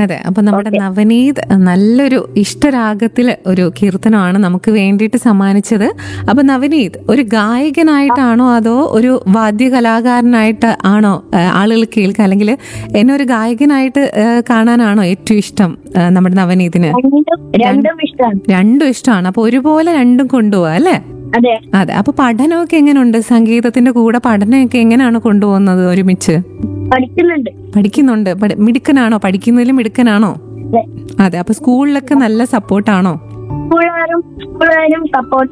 അതെ അപ്പൊ നമ്മുടെ നവനീത് നല്ലൊരു ഇഷ്ടരാഗത്തിൽ ഒരു കീർത്തനമാണ് നമുക്ക് വേണ്ടിയിട്ട് സമ്മാനിച്ചത് അപ്പൊ നവനീത് ഒരു ഗായകനായിട്ടാണോ അതോ ഒരു വാദ്യകലാകാരനായിട്ട് ആണോ ആ, ആളുകൾ കേൾക്കുക അല്ലെങ്കിൽ എന്നെ ഒരു ഗായകനായിട്ട് ആ, കാണാനാണോ ഏറ്റവും ഇഷ്ടം ആ, നമ്മുടെ നവനീതിന് രണ്ടും രണ്ടും ഇഷ്ടമാണ് രണ്ടും ഇഷ്ടമാണ് അപ്പൊ ഒരുപോലെ രണ്ടും കൊണ്ടുപോവാ അല്ലേ അതെ അതെ അപ്പൊ പഠനമൊക്കെ എങ്ങനെയുണ്ട് സംഗീതത്തിന്റെ കൂടെ പഠനമൊക്കെ എങ്ങനെയാണ് കൊണ്ടുപോകുന്നത് ഒരുമിച്ച് പഠിക്കുന്നുണ്ട് പഠിക്കുന്നുണ്ട് പഠി- മിടുക്കനാണോ പഠിക്കുന്നതിലും മിടുക്കനാണോ അതെ അതെ അപ്പൊ സ്കൂളിലൊക്കെ നല്ല സപ്പോർട്ടാണോ സ്കൂളുകാരും സ്കൂളുകാരും സപ്പോർട്ട്